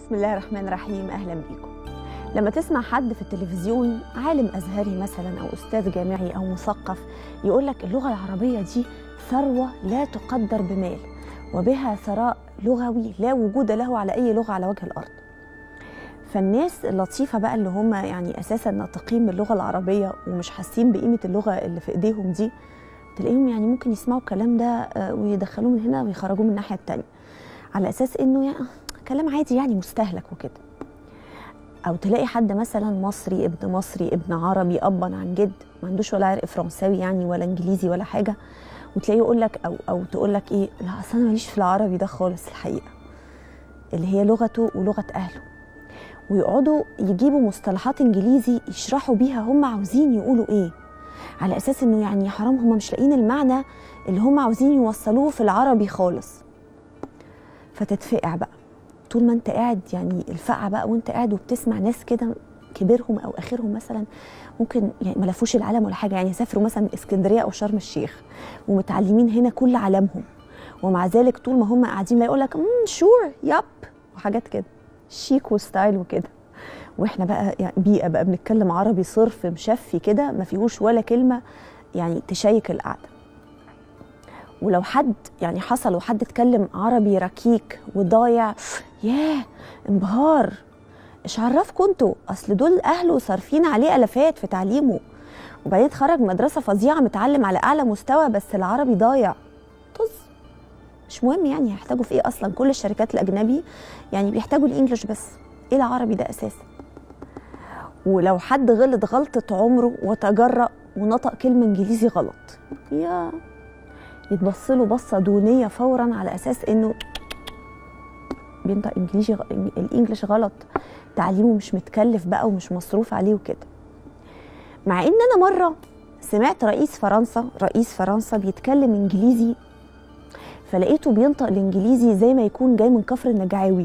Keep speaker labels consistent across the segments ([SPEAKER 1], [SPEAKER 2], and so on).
[SPEAKER 1] بسم الله الرحمن الرحيم اهلا بيكم لما تسمع حد في التلفزيون عالم ازهري مثلا او استاذ جامعي او مثقف يقول لك اللغه العربيه دي ثروه لا تقدر بمال وبها ثراء لغوي لا وجود له على اي لغه على وجه الارض فالناس اللطيفه بقى اللي هم يعني اساسا ناطقين باللغه العربيه ومش حاسين بقيمه اللغه اللي في ايديهم دي تلاقيهم يعني ممكن يسمعوا الكلام ده آه، ويدخلوه من هنا ويخرجوه من الناحيه التانيه على اساس انه يعني كلام عادي يعني مستهلك وكده او تلاقي حد مثلا مصري ابن مصري ابن عربي ابا عن جد ما عندوش ولا عرق فرنساوي يعني ولا انجليزي ولا حاجه وتلاقيه يقول لك او او تقول لك ايه لا اصل انا ماليش في العربي ده خالص الحقيقه اللي هي لغته ولغه اهله ويقعدوا يجيبوا مصطلحات انجليزي يشرحوا بيها هم عاوزين يقولوا ايه على اساس انه يعني حرام هم مش لاقيين المعنى اللي هم عاوزين يوصلوه في العربي خالص فتتفقع بقى طول ما انت قاعد يعني الفقعه بقى وانت قاعد وبتسمع ناس كده كبيرهم او اخرهم مثلا ممكن يعني ما لفوش العالم ولا حاجه يعني سافروا مثلا اسكندريه او شرم الشيخ ومتعلمين هنا كل عالمهم ومع ذلك طول ما هم قاعدين لا يقول لك شور ياب وحاجات كده شيك وستايل وكده واحنا بقى يعني بيئه بقى بنتكلم عربي صرف مشفي كده ما فيهوش ولا كلمه يعني تشيك القعده ولو حد يعني حصل وحد اتكلم عربي ركيك وضايع ياه انبهار ايش عرفكم انتوا اصل دول اهله صارفين عليه الافات في تعليمه وبعدين اتخرج مدرسه فظيعه متعلم على اعلى مستوى بس العربي ضايع طز مش مهم يعني هيحتاجوا في ايه اصلا كل الشركات الاجنبي يعني بيحتاجوا الانجليش بس ايه العربي ده اساسا ولو حد غلط غلطه عمره وتجرأ ونطق كلمه انجليزي غلط يا يتبص له بصه دونيه فورا على اساس انه بينطق انجليزي غ... الانجليش غلط تعليمه مش متكلف بقى ومش مصروف عليه وكده مع ان انا مره سمعت رئيس فرنسا رئيس فرنسا بيتكلم انجليزي فلقيته بينطق الانجليزي زي ما يكون جاي من كفر النجعاوي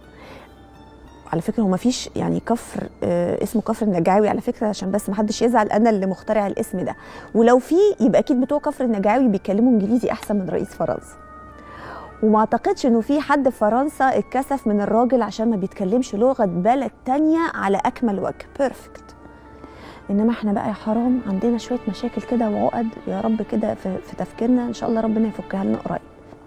[SPEAKER 1] على فكره هو ما فيش يعني كفر آه اسمه كفر النجعاوي على فكره عشان بس ما حدش يزعل انا اللي مخترع الاسم ده ولو في يبقى اكيد بتوع كفر النجعاوي بيتكلموا انجليزي احسن من رئيس فرنسا وما اعتقدش انه في حد في فرنسا اتكسف من الراجل عشان ما بيتكلمش لغه بلد تانية على اكمل وجه بيرفكت انما احنا بقى يا حرام عندنا شويه مشاكل كده وعقد يا رب كده في, في تفكيرنا ان شاء الله ربنا يفكها لنا قريب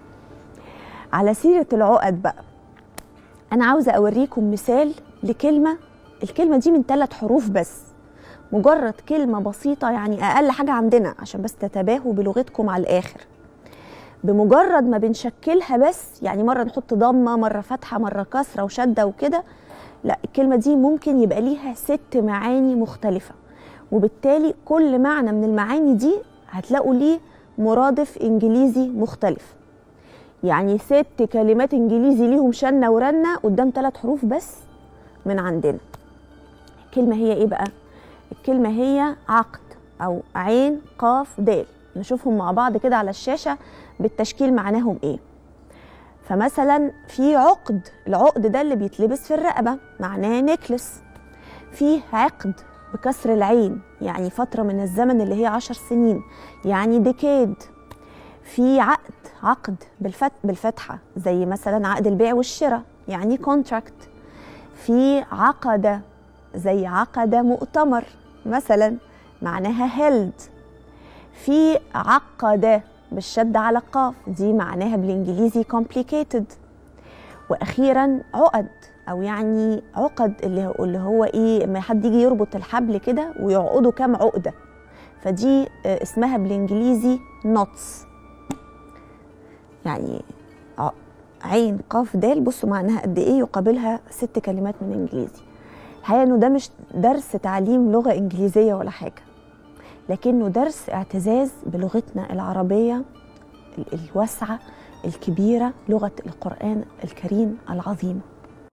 [SPEAKER 1] على سيره العقد بقى انا عاوزه اوريكم مثال لكلمه الكلمه دي من ثلاث حروف بس مجرد كلمه بسيطه يعني اقل حاجه عندنا عشان بس تتباهوا بلغتكم على الاخر بمجرد ما بنشكلها بس يعني مره نحط ضمه مره فتحه مره كسره وشده وكده لا الكلمه دي ممكن يبقى ليها ست معاني مختلفه وبالتالي كل معنى من المعاني دي هتلاقوا ليه مرادف انجليزي مختلف يعني ست كلمات انجليزي ليهم شنه ورنه قدام ثلاث حروف بس من عندنا الكلمه هي ايه بقى الكلمه هي عقد او عين قاف دال نشوفهم مع بعض كده على الشاشه بالتشكيل معناهم ايه فمثلا في عقد العقد ده اللي بيتلبس في الرقبه معناه نكلس في عقد بكسر العين يعني فترة من الزمن اللي هي عشر سنين يعني ديكيد في عقد عقد بالفت بالفتحة زي مثلا عقد البيع والشراء يعني كونتراكت في عقد زي عقد مؤتمر مثلا معناها هيلد في عقد بالشد على القاف دي معناها بالانجليزي complicated واخيرا عقد او يعني عقد اللي هو اللي هو ايه لما حد يجي يربط الحبل كده ويعقدوا كام عقده فدي اسمها بالانجليزي نوتس يعني عين قاف دال بصوا معناها قد ايه يقابلها ست كلمات من الانجليزي الحقيقه انه ده مش درس تعليم لغه انجليزيه ولا حاجه لكنه درس اعتزاز بلغتنا العربيه الواسعه الكبيره لغه القران الكريم العظيمه